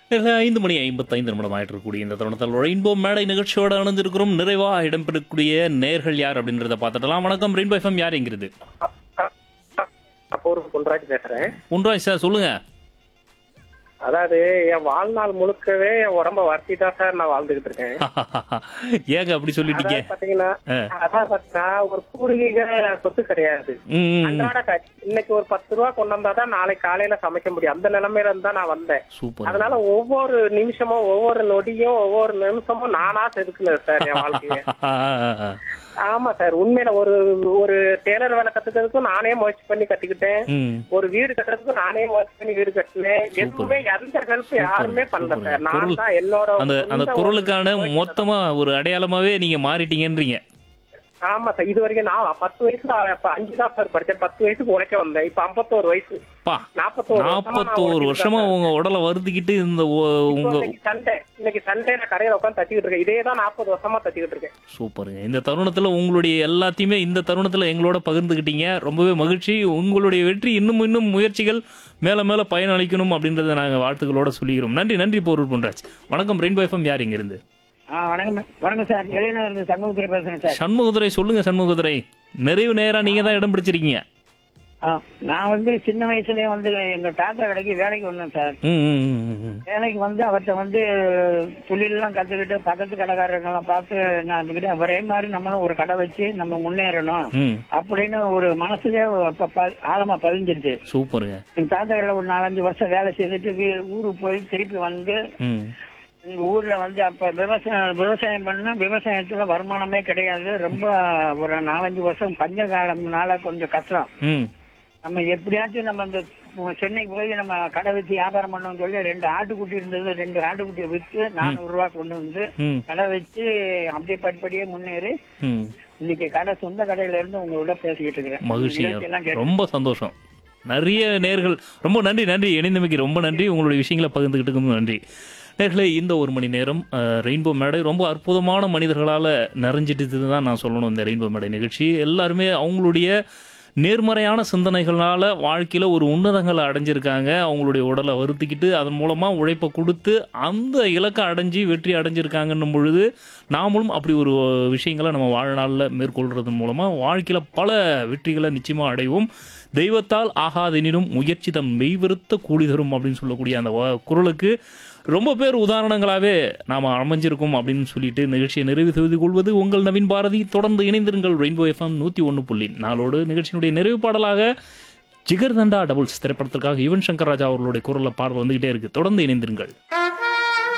இல்லை ஐந்து மணி ஐம்பத்தைந்து நிமிடம் ஆயிட்டு இருக்கக்கூடிய இந்த தருணத்தில் ரெயின்போ மேடை நிகழ்ச்சியோட அணைஞ்சிருக்கிறோம் நிறைவா இடம்பெறக்கூடிய நேர்கள் யார் அப்படின்றத பார்த்துடலாம் வணக்கம் ரெயின்போ எஃப்எம் யாருங்கிறது அப்போ ஒரு பொன்ராஜ் பேசுறேன் ஒன்றாய் சார் சொல்லுங்க அதாவது என் வாழ்நாள் முழுக்கவே என் உடம்ப வருத்தி தான் சார் நான் வாழ்ந்துகிட்டு இருக்கேன் ஏங்க அப்படி சொல்லிட்டீங்க அதாவது பாத்தீங்கன்னா ஆ. அதான் பாத்தீங்கன்னா ஒரு பூர்வீக சொத்து கிடையாது ம், ம், ம். அன்றாட காட்சி இன்னைக்கு ஒரு பத்து ரூபா கொண்டு வந்தா தான் நாளைக்கு காலையில சமைக்க முடியும் அந்த நிலைமையில இருந்து தான் நான் வந்தேன் சூப்பர் அதனால ஒவ்வொரு நிமிஷமும் ஒவ்வொரு நொடியும் ஒவ்வொரு நிமிஷமும் நானா செதுக்குனது சார் என் வாழ்க்கைய ஆமா சார் உண்மையில ஒரு ஒரு டெய்லர் வேலை கத்துக்கிறதுக்கும் நானே முயற்சி பண்ணி கத்துக்கிட்டேன் ம் ஒரு வீடு கட்டுறதுக்கும் நானே முயற்சி பண்ணி வீடு கட்டினேன் எதுவுமே எந்த ஹெல்ப் யாருமே பண்ணல சூப்பர். சார் நான் குரல் தான் என்னோட அந்த அந்த சொந்த குரலுக்கான ஒரு- மொத்தமா ஒரு அடையாளமாவே நீங்க மாறிட்டீங்கன்றீங்க ஆமா சார் இது வரைக்கும் நான் பத்து வயசுல அப்ப அஞ்சு தான் சார் படிச்சேன் பத்து வயசுக்கு உழைக்க வந்தேன் இப்ப ஐம்பத்தோரு வயசு பா நாற்பத்தோரு நாற்பத்தோரு வருஷமா உங்க உடலை வருத்திக்கிட்டு இந்த ஒ- உங்க இன்னைக்கு சண்டே இன்னைக்கு சண்டே நான் கடையில உட்காந்து தச்சிக்கிட்டு இருக்கேன் இதே தான் நாற்பது வருஷமா தச்சிக்கிட்டு இருக்கேன் சூப்பருங்க இந்த தருணத்துல உங்களுடைய எல்லாத்தையுமே இந்த தருணத்துல எங்களோட பகிர்ந்துக்கிட்டீங்க ரொம்பவே மகிழ்ச்சி உங்களுடைய வெற்றி இன்னும் இன்னும் முயற்சிகள் மேல மேல பயனளிக்கணும் அப்படின்றத நாங்க வாழ்த்துக்களோட சொல்லிக்கிறோம் நன்றி நன்றி பொருள் பொன்ராஜ் வணக்கம் ரெயின்போ எஃப்எம் யார் இங்க இருந்து ஆ வணக்கம் வணக்கம் சார் இளைஞர் இருந்து சண்முகத்துறை பேசுறேன் சார் சண்முகதுரை சொல்லுங்க சண்முகதுரை நிறைவு நேரா நீங்க தான் இடம் பிடிச்சிருக்கீங்க ஆ, நான் வந்து சின்ன வயசுலயே வந்து எங்க தாத்தா கடைக்கு வேலைக்கு வந்தேன் சார் ம், ம், ம், ம், ம். வேலைக்கு வந்து அவர்கிட்ட வந்து தொழிலெல்லாம் கத்துக்கிட்டு பக்கத்து கடைக்காரங்கெல்லாம் பார்த்து நான் இருந்துக்கிட்டு ஒரே மாதிரி நம்மளும் ஒரு கடை வச்சு நம்ம முன்னேறணும் ம் அப்படின்னு ஒரு மனசுலயே அப்ப ப- ஆழமா பதிஞ்சிருச்சு சூப்பருங்க எங்க தாத்தா கடையில ஒரு நாலஞ்சு வருஷம் வேலை செய்துட்டு வீ- ஊருக்கு போய் திருப்பி வந்து ம் எங்க ஊர்ல வந்து அப்ப விவசாயம் விவசாயம் பண்ண விவசாயத்துல வருமானமே கிடையாது ரொம்ப ஒரு நாலஞ்சு வருஷம் பஞ்ச காலம்னால கொஞ்சம் கஷ்டம் ம் நம்ம எப்படியாச்சும் நம்ம இந்த சென்னைக்கு போய் நம்ம கடை வச்சு வியாபாரம் பண்ணோம்னு சொல்லி ரெண்டு ஆட்டுக்குட்டி இருந்தது ரெண்டு ஆட்டுக்குட்டியை விற்று நானூறு ரூபா கொண்டு வந்து ம் கடை வச்சு அப்படியே படிப்படியே முன்னேறி ம் இன்னைக்கு கடை சொந்த கடையில இருந்து உங்களோட பேசிக்கிட்டு இருக்கிறேன் மகிழ்ச்சி நிகழ்ச்சியெல்லாம் கேட்டு ரொம்ப சந்தோஷம் நிறைய நேர்கள் ரொம்ப நன்றி நன்றி இணைந்தமைக்கு ரொம்ப நன்றி உங்களுடைய விஷயங்களை பகிர்ந்துக்கிட்டுக்கும் நன்றி நேர்களே இந்த ஒரு மணி நேரம் ரெயின்போ மேடை ரொம்ப அற்புதமான மனிதர்களால் நிறைஞ்சிட்டு தான் நான் சொல்லணும் இந்த ரெயின்போ மேடை நிகழ்ச்சி எல்லாருமே அவங்களுடைய நேர்மறையான சிந்தனைகளால் வாழ்க்கையில் ஒரு உன்னதங்களை அடைஞ்சிருக்காங்க அவங்களுடைய உடலை வருத்திக்கிட்டு அதன் மூலமாக உழைப்பை கொடுத்து அந்த இலக்கை அடைஞ்சு வெற்றி அடைஞ்சிருக்காங்கன்னும் பொழுது நாமளும் அப்படி ஒரு விஷயங்களை நம்ம வாழ்நாளில் மேற்கொள்றது மூலமாக வாழ்க்கையில் பல வெற்றிகளை நிச்சயமாக அடைவோம் தெய்வத்தால் ஆகாதெனினும் முயற்சி தம் மெய்வருத்த கூலி தரும் அப்படின்னு சொல்லக்கூடிய அந்த வ- குரலுக்கு ரொம்ப பேர் உதாரணங்களாகவே நாம் அமைஞ்சிருக்கோம் அப்படின்னு சொல்லிட்டு நிகழ்ச்சியை நிறைவு செய்து கொள்வது உங்கள் நவீன் பாரதி தொடர்ந்து இணைந்திருங்கள் ரெயின்போ எஃப்எம் நூற்றி ஒன்று புள்ளி நாளோடு நிகழ்ச்சியினுடைய நிறைவு பாடலாக ஜிகர்தண்டா டபுள்ஸ் திரைப்படத்திற்காக யுவன் சங்கர் ராஜா அவர்களுடைய குரலில் பாடல் வந்துகிட்டே இருக்கு தொடர்ந்து இணைந்திருங்கள்